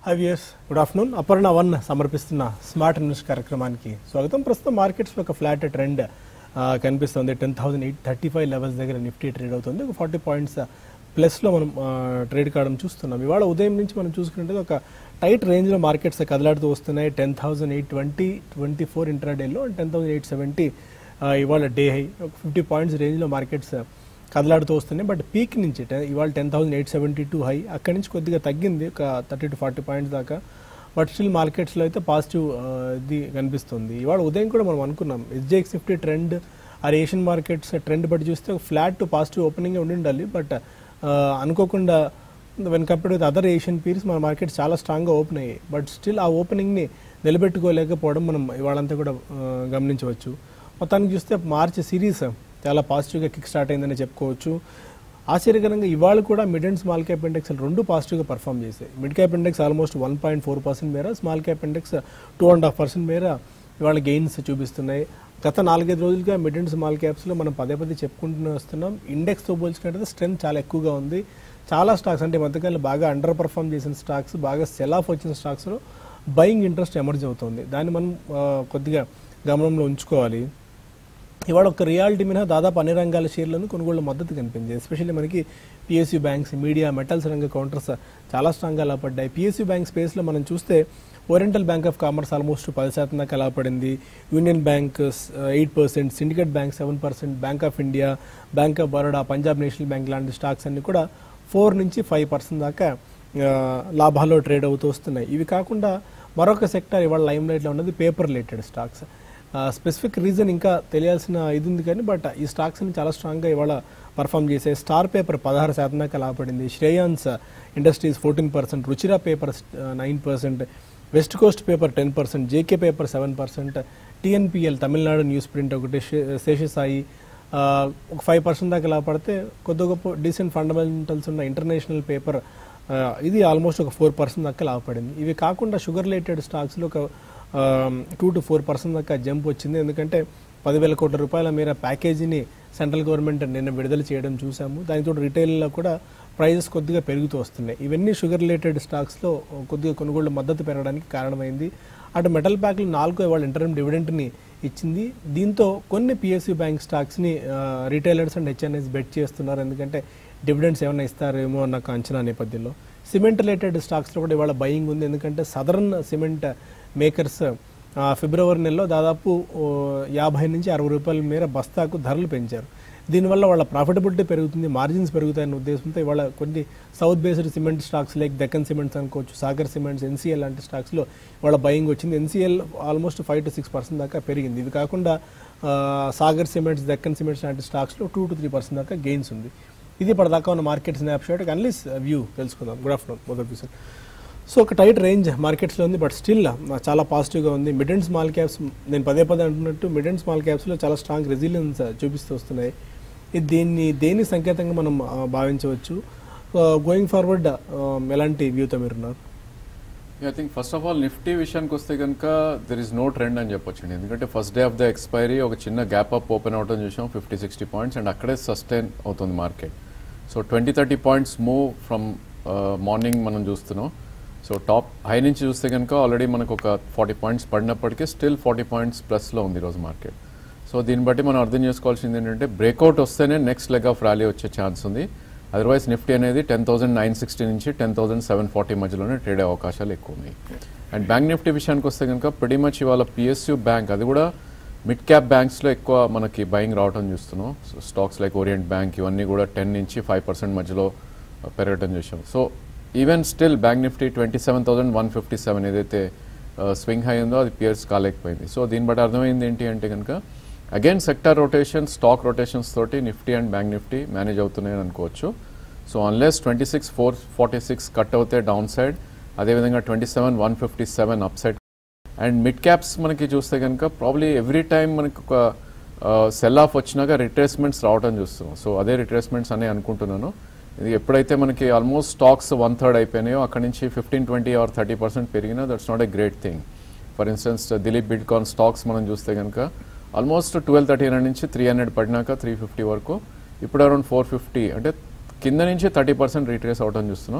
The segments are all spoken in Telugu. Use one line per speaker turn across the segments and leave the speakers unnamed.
హైవియర్స్ గుడ్ ఆఫ్టర్నూన్ అపర్ణ వన్ సమర్పిస్తున్న స్మార్ట్ ఇన్వెస్ట్ కార్యక్రమానికి స్వాగతం ప్రస్తుతం మార్కెట్స్లో ఒక ఫ్లాట్ ట్రెండ్ ఆ, కనిపిస్తుంది ten thousand eight thirty five levels దగ్గర నిఫ్టీ ట్రేడ్ అవుతుంది ఒక ఫార్టీ పాయింట్స్ ప్లస్లో మనం ఆ, ట్రేడ్ కావడం చూస్తున్నాం ఇవాళ ఉదయం నుంచి మనం చూసుకుంటే ఒక టైట్ రేంజ్లో మార్కెట్స్ కదలాడుతూ వస్తున్నాయి ten thousand eight twenty twenty four ఇంట్రాడేలో and ten thousand eight seventy ఇవాళ డే హై ఒక ఫిఫ్టీ పాయింట్స్ రేంజ్లో మార్కెట్స్ కదలాడుతూ వస్తున్నాయి బట్ పీక్ నుంచి టె- ఇవాళ ten thousand eight seventy two high అక్కడి నుంచి కొద్దిగా తగ్గింది ఒక థర్టీ టు ఫార్టీ పాయింట్స్ దాకా బట్ స్టిల్ మార్కెట్స్లో అయితే పాజిటివ్ ఇది కనిపిస్తుంది ఇవాళ ఉదయం కూడా మనం అనుకున్నాం ఎస్జేఎక్స్ నిఫ్టీ ట్రెండ్ ఆ ఏషియన్ మార్కెట్స్ ట్రెండ్ బట్టి చూస్తే ఒక ఫ్లాట్ టు పాజిటివ్ ఓపెనింగ్ ఉండి ఉండాలి బట్ అనుకోకుండా when compared with other Asian peers మన మార్కెట్ చాలా స్ట్రాంగ్గా ఓపెన్ అయ్యాయి బట్ స్టిల్ ఆ ఓపెనింగ్ని నిలబెట్టుకోలేకపోవడం మనం ఇవాళంతా కూడా ఆ, గమనించవచ్చు మొత్తానికి చూస్తే మార్చ్ సిరీస్ చాలా పాజిటివ్గా కిక్ స్టార్ట్ అయిందని చెప్పుకోవచ్చు ఆశ్చర్యకరంగా ఇవాళ కూడా mid and small cap index రెండు పాజిటివ్గా పర్ఫామ్ చేశాయి mid cap index almost one point four percent మేర small cap index two and half percent మేర ఇవాళ గెయిన్స్ చూపిస్తున్నాయి గత నాలుగైదు రోజులుగా మిడ్ అండ్ స్మాల్ క్యాప్స్లో మనం పదే పదే చెప్పుకుంటూనే వస్తున్నాం ఇండెక్స్తో పోల్చుకుంటే స్ట్రెంత్ చాలా ఎక్కువగా ఉంది చాలా స్టాక్స్ అంటే ఈ మధ్యకాలంలో బాగా అండర్ పర్ఫామ్ చేసిన స్టాక్స్ బాగా సెల్ ఆఫ్ వచ్చిన స్టాక్స్లో బయింగ్ ఇంట్రెస్ట్ ఎమర్జ్ అవుతుంది దాన్ని మనం ఆ, కొద్దిగా గమనంలో ఉంచుకోవాలి ఇవాళ ఒక రియాలిటీ మినహా దాదాపు అన్ని రంగాల షేర్లను కొనుగోలు మద్దతు కనిపించింది ఎస్పెషల్లీ మనకి పిఎస్యూ బ్యాంక్స్ మీడియా మెటల్స్ రంగ కౌంటర్స్ చాలా స్ట్రాంగ్గా లాపడ్డాయి పిఎస్యూ బ్యాంక్ స్పేస్లో మనం చూస్తే Oriental Bank of Commerce almost పది శాతం దాకా లాపడింది Union Bank eight percent Syndicate Bank seven percent Bank of India Bank of Baroda Punjab National Bank లాంటి స్టాక్స్ అన్ని కూడా ఫోర్ నుంచి ఫైవ్ పర్సెంట్ దాకా ఆ, లాభాల్లో ట్రేడ్ అవుతూ వస్తున్నాయి ఇవి కాకుండా మరొక సెక్టర్ ఇవాళ లైమ్ లైట్లో ఉన్నది paper related stocks specific reason ఇంకా తెలియాల్సిన ఇది ఉంది కానీ బట్ ఈ స్టాక్స్ని చాలా స్ట్రాంగ్గా ఇవాళ పర్ఫామ్ చేసే స్టార్ పేపర్ పదహారు శాతం దాకా లాభపడింది Shreyans industries fourteen percent Ruchira paper nine percent West Coast paper ten percent JK paper seven percent TNPL Tamil Nadu newsprint ఒకటి శే- శేషసాయి ఆ, ఒక ఫైవ్ పర్సెంట్ దాకా లాభపడితే కొద్ది గొప్ప డీసెంట్ ఫండమెంటల్స్ ఉన్న ఇంటర్నేషనల్ పేపర్ ఆ, ఇది ఆల్మోస్ట్ ఒక ఫోర్ పర్సెంట్ దాకా లాభపడింది ఇవి కాకుండా షుగర్ రిలేటెడ్ స్టాక్స్లో ఒక టూ టు ఫోర్ పర్సెంట్ దాకా జంప్ వచ్చింది ఎందుకంటే పదివేల కోట్ల రూపాయల మేర ప్యాకేజీని సెంట్రల్ గవర్నమెంట్ నిన్న విడుదల చేయడం చూసాము దానితో రిటైల్లో కూడా ప్రైజెస్ కొద్దిగా పెరుగుతూ వస్తున్నాయి ఇవన్నీ షుగర్ రిలేటెడ్ స్టాక్స్లో కొద్దిగా కొనుగోళ్ల మద్దతు పెరగడానికి కారణమైంది అటు మెటల్ ప్యాక్లు నాలుగో ఇవాళ ఇంటర్మ్ డివిడెంట్ని ఇచ్చింది దీంతో కొన్ని పిఎస్యూ బ్యాంక్ స్టాక్స్ని రీటైలర్స్ అండ్ హెచ్ఎన్ఎస్ బెట్ చేస్తున్నారు ఎందుకంటే డివిడెండ్స్ ఏమైనా ఇస్తారేమో అన్న ఒక అంచనా నేపథ్యంలో సిమెంట్ రిలేటెడ్ స్టాక్స్లో కూడా ఇవాళ బయింగ్ ఉంది ఎందుకంటే సదరన్ సిమెంట్ మేకర్స్ ఆ, ఫిబ్రవరి నెలలో దాదాపు ఓ, యాభై నుంచి అరవై రూపాయల మేర బస్తాకు ధరలు పెంచారు దీనివల్ల వాళ్ళ ప్రాఫిటబిలిటీ పెరుగుతుంది మార్జిన్స్ పెరుగుతాయన్న ఉద్దేశంతో ఇవాళ కొన్ని south based cement stocks like Deccan cements అనుకోవచ్చు సాగర్ సిమెంట్స్ ఎన్సీఎల్ లాంటి స్టాక్స్లో వాళ్ళ బయింగ్ వచ్చింది NCL almost five to six percent దాకా పెరిగింది ఇవి కాకుండా ఆ, సాగర్ సిమెంట్స్ దక్కన్ సిమెంట్స్ లాంటి స్టాక్స్లో టూ టు త్రీ పర్సెంట్ దాకా గెయిన్స్ ఉంది ఇది ఇప్పటిదాకా ఉన్న మార్కెట్ స్నాప్ షాట్ అన్లీస్ వ్యూ తెలుసుకుందాం గుడ్ ఆఫ్టర్నూన్ మొదటి విషయం సో ఒక టైట్ రేంజ్ మార్కెట్స్లో ఉంది బట్ స్టిల్ చాలా పాజిటివ్గా ఉంది మిడ్ అండ్ స్మాల్ క్యాప్స్ నేను పదే పదే అంటున్నట్టు మిడ్ అండ్ స్మాల్ క్యాప్స్లో చాలా స్ట్రాంగ్ రెసిలియన్స్ చూపిస్తూ వస్తున్నాయి ఇది దీన్ని దేని సంకేతంగా మనం ఆ, భావించవచ్చు గోయింగ్ ఫార్వర్డ్ ఎలాంటి వ్యూతో మీరున్నారు
I think first of all Nifty విషయానికి వస్తే కనుక దెర్ ఇస్ నో ట్రెండ్ అని చెప్పొచ్చు ఎందుకంటే first day of the expiry ఒక చిన్న గ్యాప్ అప్ ఓపెన్ అవటం చూసాం ఫిఫ్టీ సిక్స్టీ పాయింట్స్ అండ్ అక్కడే సస్టైన్ అవుతుంది market so twenty thirty points move from morning మనం చూస్తున్నాం సో టాప్ హై నుంచి చూస్తే కనుక ఆల్రెడీ మనకు ఒక ఫార్టీ పాయింట్స్ పడినప్పటికీ స్టిల్ ఫార్టీ పాయింట్స్ ప్లస్లో ఉంది ఈరోజు మార్కెట్ సో దీన్ని బట్టి మనం అర్థం చేసుకోవాల్సింది ఏంటంటే బ్రేక్అవుట్ వస్తేనే నెక్స్ట్ లెగ్ ఆఫ్ ర్యాలీ వచ్చే ఛాన్స్ ఉంది అదర్వైజ్ నిఫ్టీ అనేది టెన్ థౌసండ్ నైన్ సిక్స్టీ నుంచి టెన్ థౌసండ్ సెవెన్ ఫార్టీ మధ్యలోనే ట్రేడ్ అయ్యే అవకాశాలు ఎక్కువ ఉన్నాయి అండ్ బ్యాంక్ నిఫ్టీ విషయానికి వస్తే కనుక ప్రతి మచ్ ఇవాళ పిఎస్యూ బ్యాంక్ అది కూడా మిడ్ క్యాప్ బ్యాంక్స్లో ఎక్కువ మనకి బయింగ్ రావడం చూస్తున్నాం so stocks like Oriental Bank ఇవన్నీ కూడా టెన్ నుంచి ఫైవ్ పర్సెంట్ మధ్యలో uh, పెరగటం చూసాం so even still Bank Nifty twenty seven thousand one fifty seven ఏదైతే స్వింగ్ హై ఉందో అది పియర్స్ కాలేకపోయింది సో దీన్ని బట్టి అర్థమైంది ఏంటి అంటే కనుక again sector rotation stock rotations తోటి Nifty and Bank Nifty manage అవుతున్నాయని అనుకోవచ్చు so unless twenty six four forty six cut అవుతే డౌన్ సైడ్ అదేవిధంగా twenty seven one fifty seven up side and mid caps మనకి చూస్తే కనుక ప్రాబ్లీ ఎవ్రీ టైం మనకి ఒక సెల్ ఆఫ్ వచ్చినాక రిట్రేస్మెంట్స్ రావడం చూస్తున్నాం సో అదే రిట్రేస్మెంట్స్ అనే అనుకుంటున్నాను ఇది ఎప్పుడైతే మనకి ఆల్మోస్ట్ స్టాక్స్ వన్ థర్డ్ అయిపోయినాయో అక్కడ నుంచి fifteen twenty or thirty percent పెరిగినా that's not a great thing for instance Dilip Buildcon stocks మనం చూస్తే కనుక ఆల్మోస్ట్ ట్వెల్వ్ థర్టీ హండ్రెడ్ నుంచి త్రీ హండ్రెడ్ పడినాక త్రీ ఫిఫ్టీ వరకు ఇప్పుడు అరౌండ్ ఫోర్ ఫిఫ్టీ అంటే కింద నుంచి థర్టీ పర్సెంట్ రీట్రేస్ అవడం చూస్తున్నాం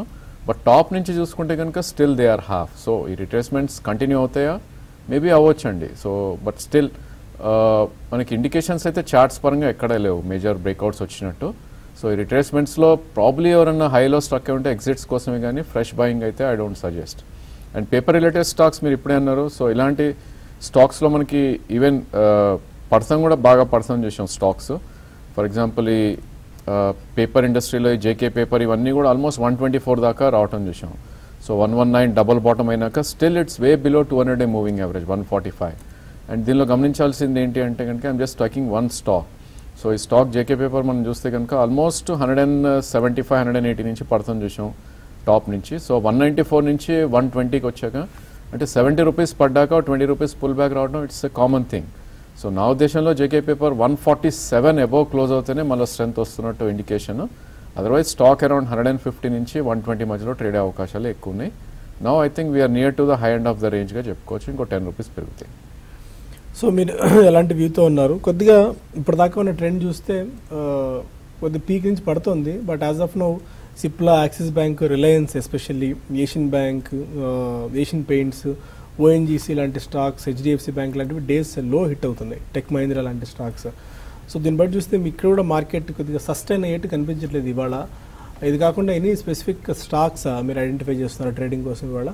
బట్ టాప్ నుంచి చూసుకుంటే కనుక still they are half so ఈ రిట్రేస్మెంట్స్ కంటిన్యూ అవుతాయా మేబీ అవ్వచ్చండి సో బట్ స్టిల్ మనకి ఇండికేషన్స్ అయితే చార్ట్స్ పరంగా ఎక్కడా లేవు మేజర్ బ్రేక్అవుట్స్ వచ్చినట్టు సో ఈ రిట్రేస్మెంట్స్లో ప్రాబ్లీ ఎవరన్నా హైలో స్ట్రక్ ఉంటే ఎగ్జిట్స్ కోసమే కానీ ఫ్రెష్ బయింగ్ అయితే I don't suggest and paper related stocks మీరు ఇప్పుడే అన్నారు సో ఇలాంటి స్టాక్స్లో మనకి ఈవెన్ పర్సన్ కూడా బాగా పర్సన్ చేసాం స్టాక్స్ ఫర్ ఎగ్జాంపుల్ ఈ పేపర్ ఇండస్ట్రీలో ఈ జేకే పేపర్ ఇవన్నీ కూడా ఆల్మోస్ట్ వన్ ట్వంటీ ఫోర్ దాకా రావటం చూసాం so one one nine double bottom అయినాక still it's way below two hundred a moving average one forty five and దీనిలో గమనించాల్సింది ఏంటి అంటే కనుక I'm just talking one stock so ఈ స్టాక్ జేకే పేపర్ మనం చూస్తే కనుక almost hundred and seventy five hundred and eighty నుంచి పర్సన్ చూసాం టాప్ నుంచి సో వన్ నైంటీ ఫోర్ నుంచి వన్ ట్వంటీకి వచ్చాక అంటే సెవెంటీ రూపీస్ పడ్డాక ట్వంటీ రూపీస్ పుల్ బ్యాక్ రావడం it's a common thing so నా ఉద్దేశంలో JK Paper one forty seven above close అవుతేనే మళ్ళీ స్ట్రెంత్ వస్తున్నట్టు indication otherwise stock around hundred and fifty నుంచి వన్ ట్వంటీ మధ్యలో ట్రేడ్ అయ్యే అవకాశాలు ఎక్కువ ఉన్నాయి no I think we're near to the high end of the రేంజ్గా చెప్పుకోవచ్చు ఇంకో టెన్ రూపీస్ పెరుగుతాయి
సో మీరు ఎలాంటి వ్యూతో ఉన్నారు కొద్దిగా ఇప్పటిదాకా ఉన్న ట్రెండ్ చూస్తే ఆ, కొద్ది పీక్ నుంచి పడుతుంది but as of now Cipla Axis Bank Reliance especially Asian Bank Asian Paints ONGC లాంటి స్టాక్స్ హెచ్డిఎఫ్సి బ్యాంక్ లాంటివి డేస్ లో హిట్ అవుతున్నాయి టెక్ మహీంద్రా లాంటి స్టాక్స్ సో దీన్ని బట్టి చూస్తే మీకు ఇక్కడ కూడా మార్కెట్ కొద్దిగా సస్టైన్ అయ్యేట్టు కనిపించట్లేదు ఇవాళ ఇది కాకుండా ఎనీ స్పెసిఫిక్ స్టాక్స్ మీరు ఐడెంటిఫై చేస్తున్నారు ట్రేడింగ్ కోసం ఇవాళ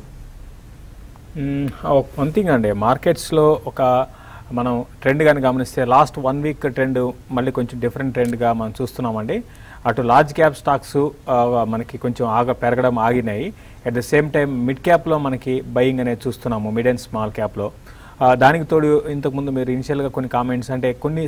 వన్ థింగ్ అండి మార్కెట్స్లో ఒక మనం ట్రెండ్ కానీ గమనిస్తే లాస్ట్ వన్ వీక్ ట్రెండ్ మళ్ళీ కొంచెం డిఫరెంట్ ట్రెండ్గా మనం చూస్తున్నామండి అటు లార్జ్ క్యాప్ స్టాక్స్ మనకి కొంచెం ఆగ పెరగడం ఆగినాయి at the same time mid క్యాప్లో మనకి బయింగ్ అనేది చూస్తున్నాము మిడ్ అండ్ స్మాల్ క్యాప్లో దానికి తోడు ఇంతకుముందు మీరు ఇనిషియల్గా కొన్ని కామెంట్స్ అంటే కొన్ని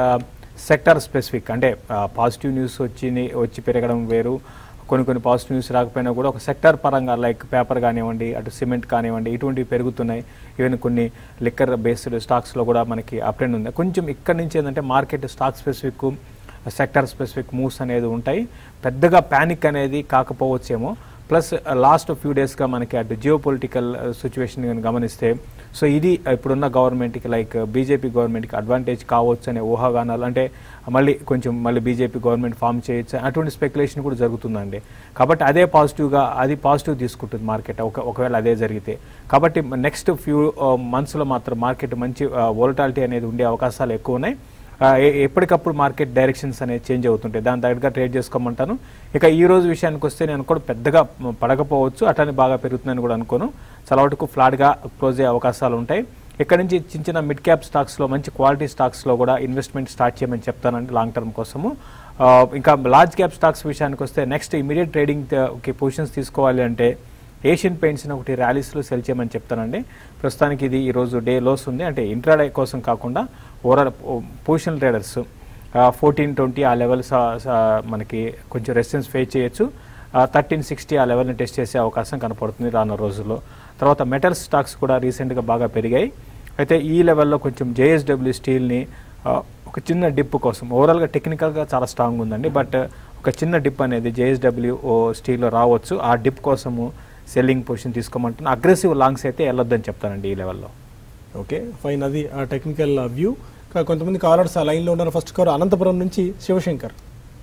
సెక్టర్ స్పెసిఫిక్ అంటే పాజిటివ్ న్యూస్ వచ్చి వచ్చి పెరగడం వేరు కొన్ని కొన్ని పాజిటివ్ న్యూస్ రాకపోయినా కూడా ఒక సెక్టర్ పరంగా లైక్ పేపర్ కానివ్వండి అటు సిమెంట్ కానివ్వండి ఇటువంటివి పెరుగుతున్నాయి ఈవెన్ కొన్ని లిక్కర్ బేస్డ్ స్టాక్స్లో కూడా మనకి అప్ ట్రెండ్ ఉంది కొంచెం ఇక్కడ నుంచి ఏంటంటే market stock specific sector specific moves అనేది ఉంటాయి పెద్దగా ప్యానిక్ అనేది కాకపోవచ్చేమో ప్లస్ లాస్ట్ ఫ్యూ డేస్గా మనకి అటు జియో పొలిటికల్ సిచ్యువేషన్ కానీ గమనిస్తే సో ఇది ఇప్పుడున్న గవర్నమెంట్కి లైక్ బీజేపీ గవర్నమెంట్కి అడ్వాంటేజ్ కావచ్చు అనే ఊహాగానాలు అంటే మళ్ళీ కొంచెం మళ్ళీ బీజేపీ గవర్నమెంట్ ఫామ్ చేయొచ్చు అటువంటి స్పెక్యులేషన్ కూడా జరుగుతుందండి కాబట్టి అదే పాజిటివ్గా అది పాజిటివ్ తీసుకుంటుంది మార్కెట్ ఒక ఒకవేళ అదే జరిగితే కాబట్టి నెక్స్ట్ ఫ్యూ మంత్స్లో మాత్రం మార్కెట్ మంచి వోలటాలిటీ అనేది ఉండే అవకాశాలు ఎక్కువ ఉన్నాయి ఆ, ఎ- ఎప్పటికప్పుడు మార్కెట్ డైరెక్షన్స్ అనేది చేంజ్ అవుతుంటాయి దాని తగ్గట్టుగా ట్రేడ్ చేసుకోమంటాను ఇక ఈ రోజు విషయానికి వస్తే నేను కూడా పెద్దగా మ- పడకపోవచ్చు అట్లనే బాగా పెరుగుతుందని కూడా అనుకోను చాలా వరకు ఫ్లాట్గా క్లోజ్ అయ్యే అవకాశాలు ఉంటాయి ఇక్కడ నుంచి చిన్న చిన్న మిడ్ క్యాప్ స్టాక్స్లో మంచి క్వాలిటీ స్టాక్స్లో కూడా ఇన్వెస్ట్మెంట్ స్టార్ట్ చేయమని చెప్తానండి లాంగ్ టర్మ్ కోసము ఆ, ఇంకా లార్జ్ క్యాప్ స్టాక్స్ విషయానికి వస్తే నెక్స్ట్ ఇమీడియట్ ట్రేడింగ్కి పొజిషన్స్ తీసుకోవాలి అంటే ఏషియన్ పెయింట్స్ని ఒకటి ర్యాలీస్లో సెల్ చేయమని చెప్తానండి ప్రస్తుతానికి ఇది ఈరోజు డే లోస్ ఉంది అంటే ఇంట్రాడే కోసం కాకుండా overall position traders fourteen twenty ఆ లెవెల్స్ మనకి కొంచెం రెసిస్టెన్స్ ఫేస్ చేయొచ్చు థర్టీన్ సిక్స్టీ ఆ లెవెల్ని టెస్ట్ చేసే అవకాశం కనపడుతుంది రానున్న రోజుల్లో తర్వాత మెటల్స్ స్టాక్స్ కూడా రీసెంట్గా బాగా పెరిగాయి అయితే ఈ లెవెల్లో కొంచెం జేఎస్డబ్ల్యూ స్టీల్ని ఒక చిన్న డిప్ కోసం ఓవరాల్గా టెక్నికల్గా చాలా స్ట్రాంగ్ ఉందండి బట్ ఒక చిన్న డిప్ అనేది జేఎస్డబ్ల్యూ స్టీల్లో రావచ్చు ఆ డిప్ కోసము సెల్లింగ్ పొజిషన్ తీసుకోమంటున్నా అగ్రెసివ్ లాంగ్స్ అయితే వెళ్ళొద్దని చెప్తానండి ఈ లెవెల్లో
ఓకే ఫైన్ అది ఆ టెక్నికల్ వ్యూ కొంతమంది కాలర్స్ ఆ లైన్లో ఉన్నారు ఫస్ట్ కాల్ అనంతపురం నుంచి Shivashankar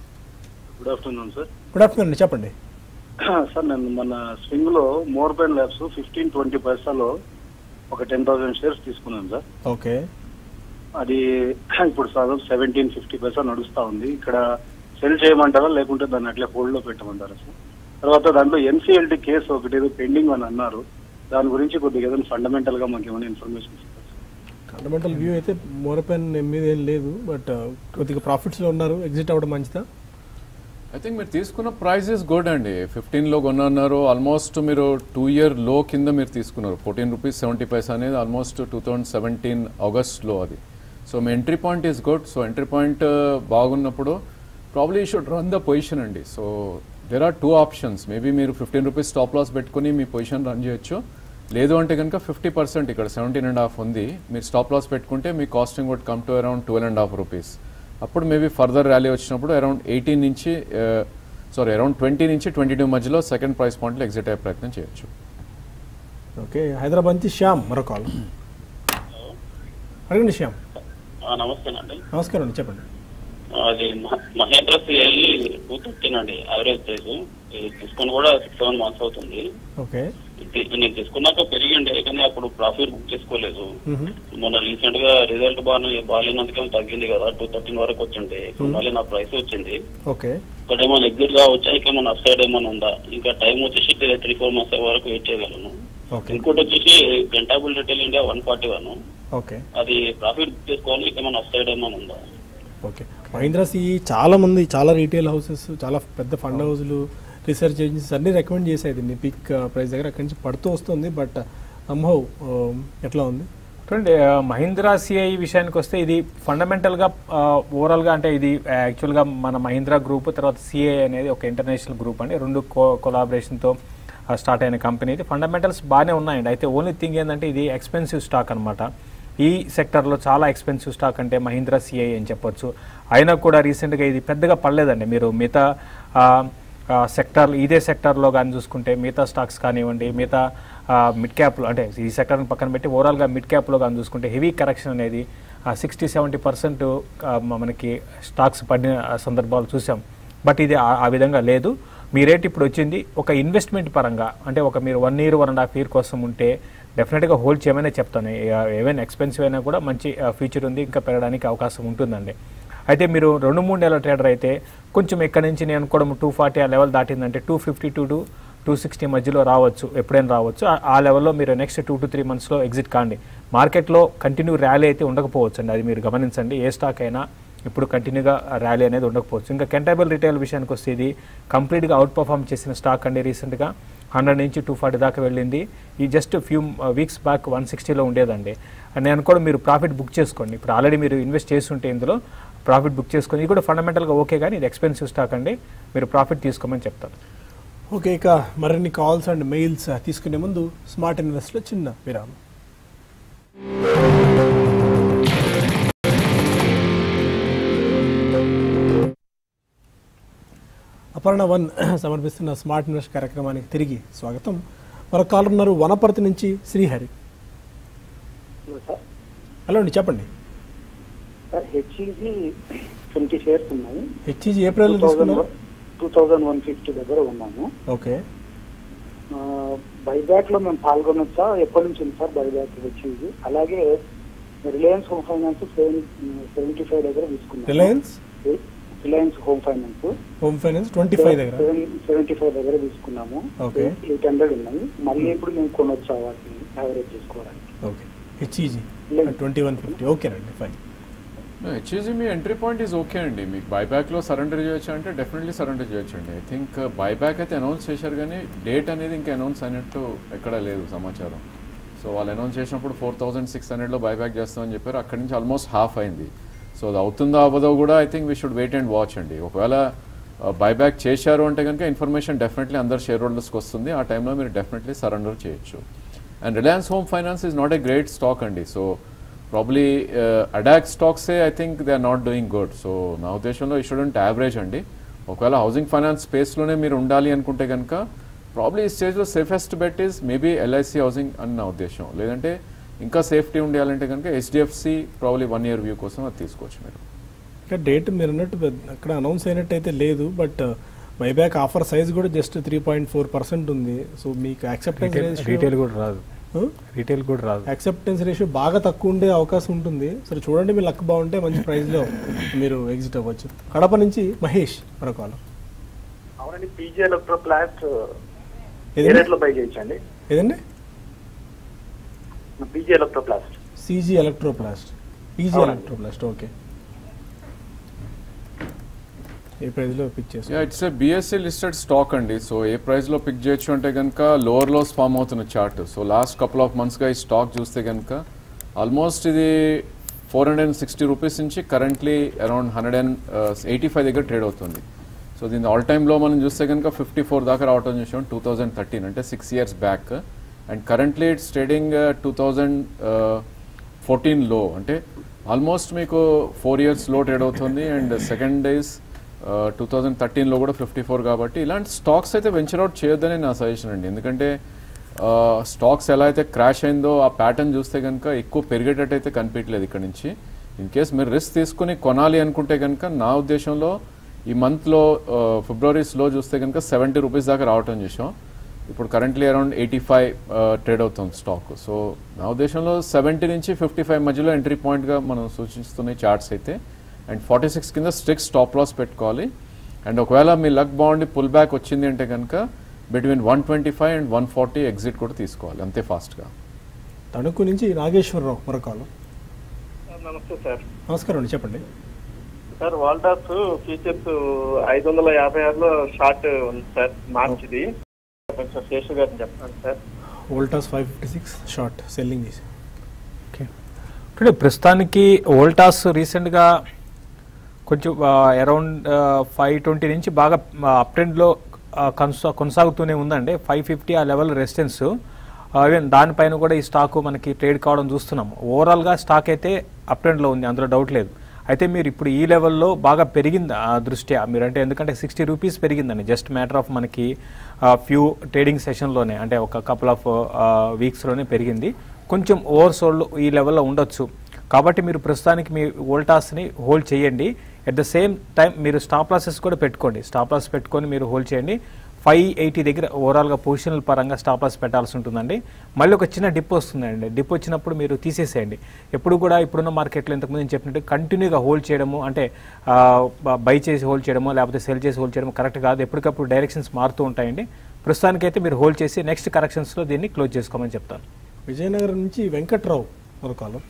good afternoon sir
good afternoon అండి చెప్పండి
సార్ నేను మన స్వింగ్ లో Morepen Labs fifteen twenty పైసాలో ఒక టెన్ థౌసండ్ షేర్స్ తీసుకున్నాను సార్
ఓకే
అది ఇప్పుడు సార్ సెవెంటీన్ ఫిఫ్టీ పైసా నడుస్తా ఉంది ఇక్కడ సెల్ చేయమంటారా లేకుంటే దాన్ని అట్లే హోల్డ్ లో పెట్టమంటారా సార్ తర్వాత దాంట్లో ఎన్సీఎల్టీ కేసు ఒకటి ఏదో పెండింగ్ అని అన్నారు దాని గురించి కొద్దిగా ఏదైనా ఫండమెంటల్ గా మాకు ఏమైనా ఇన్ఫర్మేషన్ ఇస్తారు
ఫండమెంటల్ వ్యూ అయితే మోరపెన్ మీద ఏం లేదు బట్ కొద్దిగా ప్రాఫిట్స్లో ఉన్నారు ఎగ్జిట్ అవ్వడం మంచిదా
ఐ థింక్ మీరు తీసుకున్న ప్రైస్ ఇస్ గుడ్ అండి ఫిఫ్టీన్లో కొన్నారు ఆల్మోస్ట్ మీరు టూ ఇయర్ లో కింద మీరు తీసుకున్నారు ఫోర్టీన్ రూపీస్ సెవెంటీ పైసా అనేది ఆల్మోస్ట్ టూ థౌజండ్ సెవెంటీన్ ఆగస్ట్లో అది సో మీ entry point is good so entry point బాగున్నప్పుడు probably should run the position అండి so there are two options maybe మీరు ఫిఫ్టీన్ రూపీస్ స్టాప్ లాస్ పెట్టుకుని మీ పొజిషన్ రన్ చేయొచ్చు లేదు అంటే కనుక ఫిఫ్టీ పర్సెంట్ ఇక్కడ సెవెంటీన్ అండ్ హాఫ్ ఉంది మీరు స్టాప్ లాస్ పెట్టుకుంటే మీ costing would come to around twelve and half rupees అప్పుడు మేబీ ఫర్దర్ ర్యాలీ వచ్చినప్పుడు అరౌండ్ ఎయిటీన్ నుంచి సారీ అరౌండ్ ట్వంటీ నుంచి ట్వంటీ టూ మధ్యలో సెకండ్ ప్రైస్ పాయింట్లో ఎగ్జిట్ అయ్యే ప్రయత్నం చేయొచ్చు
ఓకే హైదరాబాద్ నుంచి శ్యామ్ మరో కాల్ అడగండి శ్యామ్
ఆ, నమస్తేనండి
నమస్కారం అండి చెప్పండి
అది మ- మహేంద్ర సిఎల్ టూ థర్టీన్ అండి యావరేజ్ ప్రైస్ ఇది తీసుకొని కూడా సిక్స్ సెవెన్ మంత్స్ అవుతుంది
ఓకే
ఇది నేను తీసుకున్నాక పెరిగిండే కానీ అప్పుడు ప్రాఫిట్ బుక్ చేసుకోలేదు
మ్మ్.
మొన్న రీసెంట్ గా రిజల్ట్ బాగా బాగాలేనందుకే తగ్గింది కదా టూ థర్టీన్ వరకు వచ్చిండే ఇప్పుడు మళ్ళీ నా ప్రైస్ వచ్చింది
ఓకే
ఇక్కడ ఏమైనా ఎగ్జిట్ గా వచ్చాక ఏమైనా అప్ సైడ్ ఏమైనా ఉందా ఇంకా టైం వచ్చేసి త్రీ ఫోర్ మంత్స్ వరకు వెయిట్ చేయగలను
ఓకే
ఇంకోటి వచ్చేసి గంటాబుల్ retail India one forty one
okay
అది ప్రాఫిట్ బుక్ చేసుకోవాలి ఏమైనా అప్ సైడ్ ఏమైనా ఉందా
ఓకే మహీంద్రా సి చాలా మంది చాలా రీటైల్ హౌసెస్ చాలా పెద్ద ఫండ్ హౌస్లు రీసెర్చ్ ఏజెన్సీస్ అన్ని రికమెండ్ చేసాయి దీన్ని పిక్ ప్రైస్ దగ్గర అక్కడి నుంచి పడుతూ వస్తుంది బట్ సంహౌ ఎట్లా ఉంది
చూడండి ఆ, మహీంద్రా సిఐ విషయానికి వస్తే ఇది ఫండమెంటల్గా ఓవరాల్గా అంటే ఇది యాక్చువల్గా మన మహీంద్రా గ్రూప్ తర్వాత సిఐ అనేది ఒక ఇంటర్నేషనల్ గ్రూప్ అండి రెండు కో కొలాబరేషన్తో స్టార్ట్ అయిన కంపెనీ ఇది ఫండమెంటల్స్ బాగానే ఉన్నాయండి అయితే ఓన్లీ థింగ్ ఏంటంటే ఇది ఎక్స్పెన్సివ్ స్టాక్ అనమాట ఈ సెక్టర్లో చాలా ఎక్స్పెన్సివ్ స్టాక్ అంటే మహీంద్రా సిఐ అని చెప్పొచ్చు అయినా కూడా రీసెంట్గా ఇది పెద్దగా పడలేదండి మీరు మిగతా ఆ, ఆ, సెక్టార్ ఇదే సెక్టార్లో కానీ చూసుకుంటే మిగతా స్టాక్స్ కానివ్వండి మిగతా మిడ్ క్యాప్లో అంటే ఈ సెక్టర్ని పక్కన పెట్టి ఓవరాల్గా మిడ్ క్యాప్లో కానీ చూసుకుంటే హెవీ కరెక్షన్ అనేది సిక్స్టీ సెవెంటీ పర్సెంట్ మనకి స్టాక్స్ పడిన సందర్భాలు చూసాం బట్ ఇది ఆ- ఆ విధంగా లేదు మీ రేట్ ఇప్పుడు వచ్చింది ఒక ఇన్వెస్ట్మెంట్ పరంగా అంటే ఒక మీరు one year one and half year కోసం ఉంటే డెఫినెట్గా హోల్డ్ చేయమనే చెప్తాను ఏవైనా ఎక్స్పెన్సివ్ అయినా కూడా మంచి ఫ్యూచర్ ఉంది ఇంకా పెరగడానికి అవకాశం ఉంటుందండి అయితే మీరు రెండు మూడు నెలల ట్రేడర్ అయితే కొంచెం ఎక్కడి నుంచి నేను అనుకోవడం టూ ఫార్టీ ఆ లెవెల్ దాటిందంటే two fifty two to two sixty మధ్యలో రావచ్చు ఎప్పుడైనా రావచ్చు ఆ- ఆ లెవెల్లో మీరు నెక్స్ట్ టూ టు త్రీ మంత్స్లో ఎగ్జిట్ కాండి మార్కెట్లో కంటిన్యూ ర్యాలీ అయితే ఉండకపోవచ్చు అండి అది మీరు గమనించండి ఏ స్టాక్ అయినా ఇప్పుడు కంటిన్యూగా ర్యాలీ అనేది ఉండకపోవచ్చు ఇంకా కెంటబుల్ రిటైల్ విషయానికి వస్తే ఇది కంప్లీట్గా అవుట్ పర్ఫామ్ చేసిన స్టాక్ అండి రీసెంట్గా హండ్రెడ్ నుంచి టూ ఫార్టీ దాకా వెళ్ళింది ఈ just few weeks back one సిక్స్టీలో ఉండేదండి అండ్ నేను కూడా మీరు ప్రాఫిట్ బుక్ చేసుకోండి ఇప్పుడు ఆల్రెడీ మీరు ఇన్వెస్ట్ చేస్తుంటే ఇందులో ప్రాఫిట్ బుక్ చేసుకొని ఇది కూడా ఫండమెంటల్గా ఓకే కానీ ఇది ఎక్స్పెన్సివ్ స్టాక్ అండి మీరు ప్రాఫిట్ తీసుకోమని చెప్తాను
ఓకే ఇక మరిన్ని కాల్స్ అండ్ మెయిల్స్ తీసుకునే ముందు స్మార్ట్ ఇన్వెస్ట్లో చిన్న విరామం అపర్ణ వన్ సమర్పిస్తున్న స్మార్ట్ ఇన్వెస్ట్ కార్యక్రమానికి తిరిగి స్వాగతం మరొక కాలర్ ఉన్నారు వనపర్తి నుంచి శ్రీహరి
సార్
హలో అండి చెప్పండి
సార్ హెచ్ఈజీ ట్వంటీ షేర్స్ ఉన్నాయి
హెచ్ఈజీ ఏప్రిల్ తీసుకున్నారు
టూ థౌజండ్ వన్ ఫిఫ్టీ దగ్గర ఉన్నాము
ఓకే
బైబ్యాక్ లో మేము పాల్గొనొచ్చా ఎప్పటి నుంచి ఉంది సార్ బైబ్యాక్ హెచ్ఈజీ అలాగే Reliance Home Finance seven seventy five దగ్గర తీసుకున్నాము
Reliance
Reliance Home Finance
Home Finance twenty five దగ్గర
సెవెంటీ ఫైవ్ దగ్గర తీసుకున్నాము
Okay.
ఎయిట్ హండ్రెడ్ ఉన్నాయి మళ్ళీ ఇప్పుడు మేము కొనొచ్చా వాటిని యావరేజ్ చేసుకోవడానికి
okay HEG twenty one fifty ఓకేనండి ఫైన్
హెచ్ఈజీ మీ ఎంట్రీ పాయింట్ ఈజ్ ఓకే అండి మీకు బైబ్యాక్లో సరెండర్ చేయొచ్చు అంటే డెఫినెట్లీ సరెండర్ చేయొచ్చు అండి ఐ థింక్ బైబ్యాక్ అయితే అనౌన్స్ చేశారు కానీ డేట్ అనేది ఇంకా అనౌన్స్ అయినట్టు ఎక్కడ లేదు సమాచారం సో వాళ్ళు అనౌన్స్ చేసినప్పుడు ఫోర్ థౌసండ్ సిక్స్ హండ్రెడ్లో బైబ్యాక్ చేస్తామని చెప్పారు అక్కడి నుంచి ఆల్మోస్ట్ హాఫ్ అయింది సో అది అవుతుందో అవ్వదో కూడా I think we should wait and watch అండి ఒకవేళ బైబ్యాక్ చేశారు అంటే కనుక ఇన్ఫర్మేషన్ డెఫినెట్లీ అందరు షేర్ హోల్డర్స్కి వస్తుంది ఆ టైంలో మీరు డెఫినెట్లీ సరెండర్ చేయొచ్చు and Reliance Home Finance is not a great stock అండి సో ప్రాబ్లీ అడాక్ స్టాక్సే I think they are not doing good so నా ఉద్దేశంలో ఈ స్టూడెంట్ యావరేజ్ అండి ఒకవేళ హౌసింగ్ ఫైనాన్స్ స్పేస్లోనే మీరు ఉండాలి అనుకుంటే కనుక ప్రాబ్లీ ఈ స్టేజ్లో safest bet is maybe LIC Housing అని నా ఉద్దేశం లేదంటే ఇంకా సేఫ్టీ ఉండాలంటే కనుక HDFC probably one year view కోసం అది తీసుకోవచ్చు మీరు
ఇంకా డేట్ మీరు అన్నట్టు పెద్ద- అక్కడ అనౌన్స్ అయినట్టు అయితే లేదు బట్ బైబ్యాక్ ఆఫర్ సైజ్ కూడా just three point four percent ఉంది సో మీకు యాక్సెప్టెన్స్
రీటైల్ కూడా రాదు రీటైల్ కూడా రాదు
యాక్సెప్టెన్స్ రేషియో బాగా తక్కువ ఉండే అవకాశం ఉంటుంది సరే చూడండి మీ లక్ బాగుంటే మంచి ప్రైస్ లో మీరు ఎగ్జిట్ అవ్వచ్చు కడప నుంచి మహేష్ మరొక వాళ్ళు
అవునండి పీజీ ఎలక్ట్రో ప్లాస్ట్ ఏ
ఏదండి
రేట్ లో బై చేయొచ్చండి
ఏదండి
PG Electroplast
CG Electroplast ఈజీ
అవునండి.
ఎలక్ట్రోప్లాస్ట్ ఓకే ఏ ప్రైస్ లో పిక్ చేసి
yeah it's a BSE listed stock అండి సో ఏ ప్రైస్లో పిక్ చేయొచ్చు అంటే కనుక లోవర్ లోస్ ఫామ్ అవుతున్న chart so last couple of మంత్స్గా ఈ స్టాక్ చూస్తే కనుక ఆల్మోస్ట్ ఇది four hundred and sixty rupees నుంచి currently around hundred and eighty five దగ్గర ట్రేడ్ అవుతుంది సో దీని ఆల్ టైమ్లో మనం చూస్తే కనుక ఫిఫ్టీ ఫోర్ దాకా రావటం చూసాం టూ థౌజండ్ థర్టీన్ అంటే six years back and currently it's trading two thousand fourteen లో అంటే ఆల్మోస్ట్ మీకు ఫోర్ ఇయర్స్ లో ట్రేడ్ అవుతుంది and second days two thousand థర్టీన్లో కూడా ఫిఫ్టీ ఫోర్ కాబట్టి ఇలాంటి స్టాక్స్ అయితే వెంచర్ అవుట్ చేయొద్దని నా సజెషన్ అండి ఎందుకంటే స్టాక్స్ ఎలా అయితే క్రాష్ అయిందో ఆ ప్యాటర్న్ చూస్తే కనుక ఎక్కువ పెరిగేటట్టు అయితే కనిపించలేదు ఇక్కడ నుంచి ఇన్ కేస్ మీరు రిస్క్ తీసుకుని కొనాలి అనుకుంటే కనుక నా ఉద్దేశంలో ఈ మంత్లో ఫిబ్రవరి స్లో చూస్తే కనుక సెవెంటీ రూపీస్ దాకా రావటం చూసాం ఇప్పుడు currently around eighty five trade అవుతుంది స్టాక్ సో నా ఉద్దేశంలో సెవెంటీ నుంచి ఫిఫ్టీ ఫైవ్ మధ్యలో ఎంట్రీ పాయింట్గా మనం సూచిస్తున్నాయి చార్ట్స్ అయితే అండ్ ఫార్టీ సిక్స్ కింద స్ట్రిక్ట్ స్టాప్ లాస్ పెట్టుకోవాలి అండ్ ఒకవేళ మీ లక్ బాగుండి పుల్ బ్యాక్ వచ్చింది అంటే కనుక between one twenty five and one forty exit కూడా తీసుకోవాలి అంతే ఫాస్ట్గా
తణుకు నుంచి నాగేశ్వరరావు మరో కాలు
నమస్తే సార్
నమస్కారం అండి చెప్పండి
సార్ వాల్టాస్ ఫీచర్స్ ఐదు వందల యాభై ఆరులో షార్ట్ ఉంది సార్ మార్చిది కొంచెం శేషు గారు చెప్పండి sir
Voltas five fifty six short selling చేసి
ఓకే టుడే ప్రస్తుతానికి వోల్టాస్ రీసెంట్గా కొంచెం అరౌండ్ ఫైవ్ ట్వంటీ నుంచి బాగా అప్ ట్రెండ్లో కొనసా కొనసాగుతూనే ఉందండి ఫైవ్ ఫిఫ్టీ ఆ లెవెల్ రెసిస్టెన్స్ ఈవెన్ దానిపైన కూడా ఈ స్టాక్ మనకి ట్రేడ్ కావడం చూస్తున్నాం ఓవరాల్గా స్టాక్ అయితే అప్ ట్రెండ్లో ఉంది అందులో డౌట్ లేదు అయితే మీరు ఇప్పుడు ఈ లెవెల్లో బాగా పెరిగింది ఆ దృష్ట్యా మీరు అంటే ఎందుకంటే సిక్స్టీ రూపీస్ పెరిగిందండి జస్ట్ మ్యాటర్ ఆఫ్ మనకి ఫ్యూ ట్రేడింగ్ సెషన్లోనే అంటే ఒక కపుల్ ఆఫ్ వీక్స్లోనే పెరిగింది కొంచెం ఓవర్ సోల్డ్ ఈ లెవెల్లో ఉండొచ్చు కాబట్టి మీరు ప్రస్తుతానికి మీ వోల్టాస్ని హోల్డ్ చేయండి ఎట్ ద సేమ్ టైం మీరు స్టాప్ లాసెస్ కూడా పెట్టుకోండి స్టాప్ లాస్ పెట్టుకొని మీరు హోల్డ్ చేయండి ఫైవ్ ఎయిటీ దగ్గర ఓవరాల్గా పొజిషనల్ పరంగా స్టాప్ లాస్ పెట్టాల్సి ఉంటుందండి మళ్ళీ ఒక చిన్న డిప్ వస్తుందండి డిప్ వచ్చినప్పుడు మీరు తీసేసేయండి ఎప్పుడు కూడా ఇప్పుడున్న మార్కెట్లో ఇంతకుముందు నేను చెప్పినట్టు కంటిన్యూగా హోల్డ్ చేయడము అంటే బై చేసి హోల్డ్ చేయడమో లేకపోతే సెల్ చేసి హోల్డ్ చేయడమో కరెక్ట్ కాదు ఎప్పటికప్పుడు డైరెక్షన్స్ మారుతూ ఉంటాయండి ప్రస్తుతానికైతే మీరు హోల్డ్ చేసి నెక్స్ట్ కరెక్షన్స్లో దీన్ని క్లోజ్ చేసుకోమని చెప్తాను
విజయనగరం నుంచి వెంకట్రావు మరో కాలు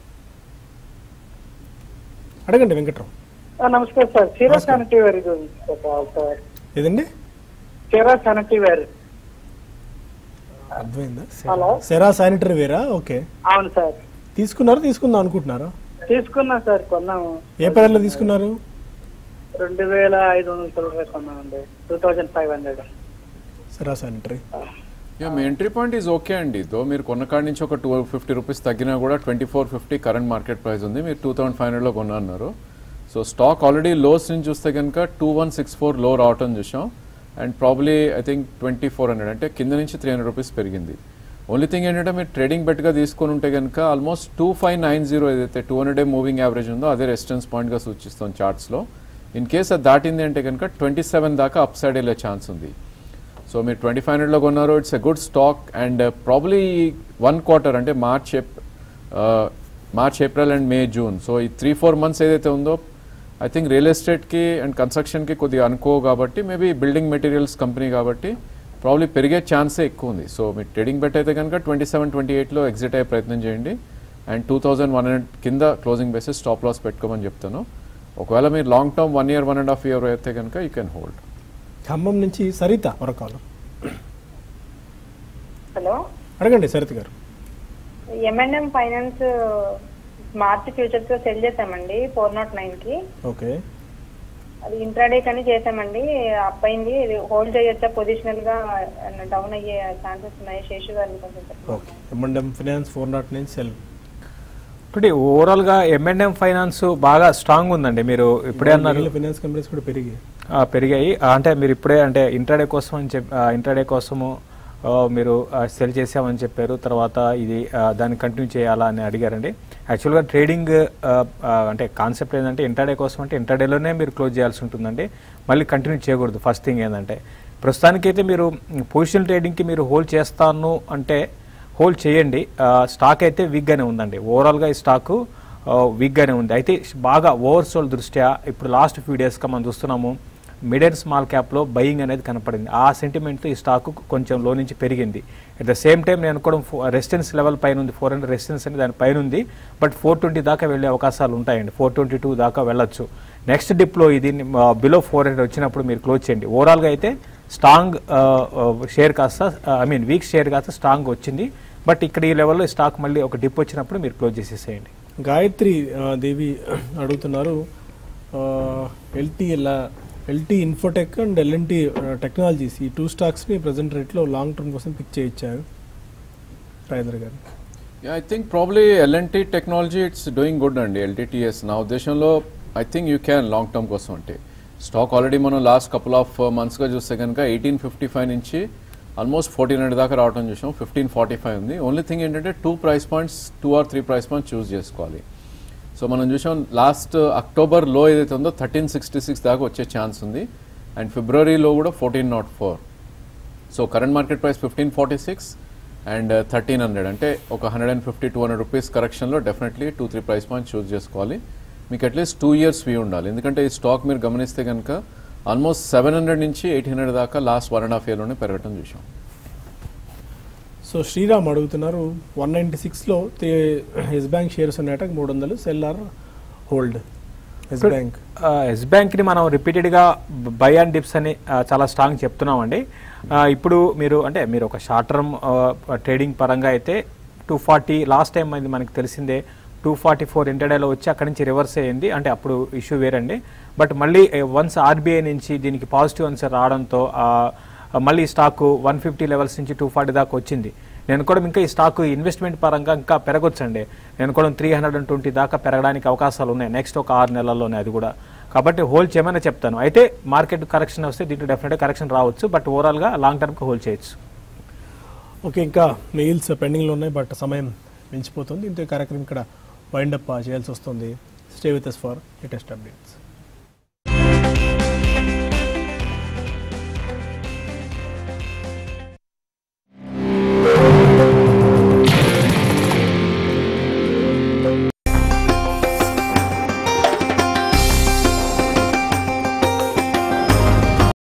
అడగండి వెంకట్రావు
నమస్కారం సార్ చీరా
నమస్కారం.
శానిటరీ వేర్ ఇది ఉంది సార్
ఏదండి
చీరా శానిటరీ వేర్
అర్థమైందా
హలో
సెరా శానిటరీ వేరా ఓకే
అవును సార్
తీసుకున్నారా తీసుకుందాం అనుకుంటున్నారా
తీసుకున్నా సార్ కొన్నాము
ఏ పదాల్లో తీసుకున్నారు
రెండు వేల ఐదు వందల చిల్లర కొన్నామండి two thousand five hundred
Cera sanitary
yeah మీ ఎంట్రీ పాయింట్ ఈజ్ ఓకే అండి దో మీరు కొన్న కాడి నుంచి ఒక టూ ఫిఫ్టీ రూపీస్ తగ్గినా కూడా twenty four fifty current market price ఉంది మీరు టూ థౌసండ్ ఫైవ్ హండ్రెడ్లో కొన్నారు సో స్టాక్ ఆల్రెడీ లోస్ నుంచి చూస్తే కనుక టూ వన్ సిక్స్ ఫోర్ లో రావటం చూసాం and probably I think twenty four hundred అంటే కింద నుంచి త్రీ హండ్రెడ్ రూపీస్ పెరిగింది ఓన్లీ థింగ్ ఏంటంటే మీరు ట్రేడింగ్ బెట్గా తీసుకొని ఉంటే కనుక almost two five nine zero ఏదైతే two hundred day moving average ఉందో అదే రెసిస్టెన్స్ పాయింట్గా సూచిస్తాం చార్ట్స్లో ఇన్ కేస్ అది దాటింది అంటే కనుక ట్వంటీ సెవెన్ దాకా అప్ సైడ్ వెళ్ళే ఛాన్స్ ఉంది సో మీరు ట్వంటీ ఫైవ్ హండ్రెడ్లో కొన్నారు it's a good stock and probably one quarter అంటే మార్చ్ ఏప్ March April and May June so ఈ త్రీ ఫోర్ మంత్స్ ఏదైతే ఉందో ఐ థింక్ రియల్ ఎస్టేట్కి అండ్ కన్స్ట్రక్షన్కి కొద్దిగా అనుకో కాబట్టి మేబీ బిల్డింగ్ మెటీరియల్స్ కంపెనీ కాబట్టి ప్రాబ్లీ పెరిగే ఛాన్సే ఎక్కువ ఉంది సో మీరు ట్రేడింగ్ బెట్ అయితే కనుక ట్వంటీ సెవెన్ ట్వంటీ ఎయిట్లో ఎగ్జిట్ అయ్యే ప్రయత్నం చేయండి and two thousand one hundred కింద క్లోజింగ్ బేసిస్ స్టాప్ లాస్ పెట్టుకోమని చెప్తాను ఒకవేళ మీరు long term one year one and half year అయితే కనుక యూ కెన్ హోల్డ్
ఖమ్మం నుంచి సరిత మరో కాలు
హలో
అడగండి Saritha garu
M&M Finance March futures sell చేసామండి ఫోర్ నాట్ నైన్ కి
ఓకే
అది ఇంట్రాడే కానీ చేసామండి అప్ అయింది ఇది హోల్డ్ చేయొచ్చా పొజిషనల్ గా డౌన్ అయ్యే ఛాన్సెస్ ఉన్నాయి శేషు గారిని కొంచెం చెప్పండి.
ఓకే ఎంఎండ్ఎం Finance four not nine sell
ఇప్పుడు ఓవరాల్గా ఎంఎన్ఎం ఫైనాన్స్ బాగా స్ట్రాంగ్ ఉందండి మీరు ఇప్పుడే అన్నారు
ఫినాన్స్ కంపెనీస్ కూడా పెరిగాయి
ఆ, పెరిగాయి ఆ, అంటే మీరు ఇప్పుడే అంటే ఇంట్రాడే కోసం అని చెప్పి ఇంట్రాడే కోసము ఆ, మీరు సెల్ చేసామని చెప్పారు తర్వాత ఇది ఆ, దాన్ని కంటిన్యూ చేయాలా అని అడిగారండి యాక్చువల్గా ట్రేడింగ్ ఆ, ఆ, అంటే కాన్సెప్ట్ ఏంటంటే ఇంట్రాడే కోసం అంటే ఇంట్రాడేలోనే మీరు క్లోజ్ చేయాల్సి ఉంటుందండి మళ్ళీ కంటిన్యూ చేయకూడదు ఫస్ట్ థింగ్ ఏంటంటే ప్రస్తుతానికైతే మీరు పొజిషన్ ట్రేడింగ్కి మీరు హోల్డ్ చేస్తాను అంటే హోల్డ్ చేయండి ఆ, స్టాక్ అయితే వీక్గానే ఉందండి ఓవరాల్గా ఈ స్టాకు ఆ, వీక్గానే ఉంది అయితే బాగా ఓవర్సోల్ దృష్ట్యా ఇప్పుడు లాస్ట్ ఫ్యూ డేస్గా మనం చూస్తున్నాము మిడ్ అండ్ స్మాల్ క్యాప్లో బయింగ్ అనేది కనపడింది ఆ సెంటిమెంట్తో ఈ స్టాక్ కొంచెం లో నుంచి పెరిగింది అట్ ద సేమ్ టైం నేను అనుకోవడం రెసిస్టెన్స్ లెవెల్ పైన ఉంది ఫోర్ హండ్రెడ్ రెసిస్టెన్స్ అనేది దాని పైన ఉంది బట్ ఫోర్ ట్వంటీ దాకా వెళ్ళే అవకాశాలు ఉంటాయండి ఫోర్ ట్వంటీ టూ దాకా వెళ్ళొచ్చు నెక్స్ట్ డిప్లో ఇది బిలో ఫోర్ హండ్రెడ్ వచ్చినప్పుడు మీరు క్లోజ్ చేయండి ఓవరాల్గా అయితే స్ట్రాంగ్ షేర్ కాస్త ఐ మీన్ వీక్ షేర్ కాస్త స్ట్రాంగ్ వచ్చింది బట్ ఇక్కడ ఈ లెవెల్లో స్టాక్ మళ్ళీ ఒక డిప్ వచ్చినప్పుడు మీరు క్లోజ్ చేసేసేయండి
గాయత్రి ఆ, దేవి అడుగుతున్నారు LT LT Infotech and L&T Technologies ఈ టూ స్టాక్స్ని ప్రజెంట్ రేట్లో లాంగ్ టర్మ్ కోసం పిక్ చేయించారు Rajendra garu
yeah I think probably L&T technology it's doing good అండి ఎల్టీటీఎస్ నా ఉద్దేశంలో I think you can long term కోసం అంటే స్టాక్ ఆల్రెడీ మనం లాస్ట్ కపుల్ ఆఫ్ మంత్స్గా చూస్తే కనుక ఎయిటీన్ ఫిఫ్టీ ఫైవ్ నుంచి ఆల్మోస్ట్ ఫోర్టీన్ హండ్రెడ్ దాకా రావడం చూసాం ఫిఫ్టీన్ ఫార్టీ ఫైవ్ ఉంది ఓన్లీ థింగ్ ఏంటంటే two price points two or three price points choose చేసుకోవాలి సో మనం చూసాం లాస్ట్ అక్టోబర్ లో ఏదైతే ఉందో థర్టీన్ సిక్స్టీ సిక్స్ దాకా వచ్చే ఛాన్స్ ఉంది అండ్ ఫిబ్రవరిలో కూడా fourteen not four so current market price fifteen forty six and thirteen hundred అంటే ఒక hundred and fifty two hundred rupees కరెక్షన్లో definitely two three price point choose చేసుకోవాలి మీకు అట్లీస్ట్ టూ ఇయర్స్ వ్యూ ఉండాలి ఎందుకంటే ఈ స్టాక్ మీరు గమనిస్తే కనుక ఆల్మోస్ట్ సెవెన్ హండ్రెడ్ నుంచి ఎయిట్ హండ్రెడ్ దాకా లాస్ట్ వన్ అండ్ హాఫ్ ఇయర్లోనే పెరగటం చూసాం
సో శ్రీరామ్ అడుగుతున్నారు వన్ నైంటీ సిక్స్లో ఎస్ బ్యాంక్ షేర్స్ ఉన్నాయట మూడు వందలు sell or hold Yes bank
Yes బ్యాంక్ని మనం రిపీటెడ్గా బై అండ్ డిప్స్ అని ఆ, చాలా స్ట్రాంగ్ చెప్తున్నామండి ఆ, ఇప్పుడు మీరు అంటే మీరు ఒక షార్ట్ టర్మ్ ట్రేడింగ్ పరంగా అయితే టూ ఫార్టీ లాస్ట్ టైం అది మనకి తెలిసిందే టూ ఫార్టీ ఫోర్ ఇంటర్డేలో వచ్చి అక్కడి నుంచి రివర్స్ అయ్యింది అంటే అప్పుడు ఇష్యూ వేరండి బట్ మళ్ళీ వన్స్ ఆర్బీఐ నుంచి దీనికి పాజిటివ్ ఆన్సర్ రావడంతో ఆ, మళ్ళీ స్టాక్ వన్ ఫిఫ్టీ లెవెల్స్ నుంచి టూ ఫార్టీ దాకా వచ్చింది నేను కూడా ఇంకా ఈ స్టాక్ ఇన్వెస్ట్మెంట్ పరంగా ఇంకా పెరగొచ్చండి నేను కూడా త్రీ హండ్రెడ్ అండ్ ట్వంటీ దాకా పెరగడానికి అవకాశాలు ఉన్నాయి నెక్స్ట్ ఒక ఆరు నెలల్లోనే అది కూడా కాబట్టి హోల్డ్ చేయమని చెప్తాను అయితే మార్కెట్ కరెక్షన్ వస్తే దీంట్లో డెఫినెట్గా కరెక్షన్ రావచ్చు బట్ ఓవరాల్గా లాంగ్ టర్మ్కి హోల్డ్ చేయొచ్చు
ఓకే ఇంకా మెయిల్స్ పెండింగ్లో ఉన్నాయి బట్ సమయం మించిపోతుంది ఇంత ఈ కార్యక్రమం ఇక్కడ వైండప్ చేయాల్సి వస్తుంది stay with us for latest updates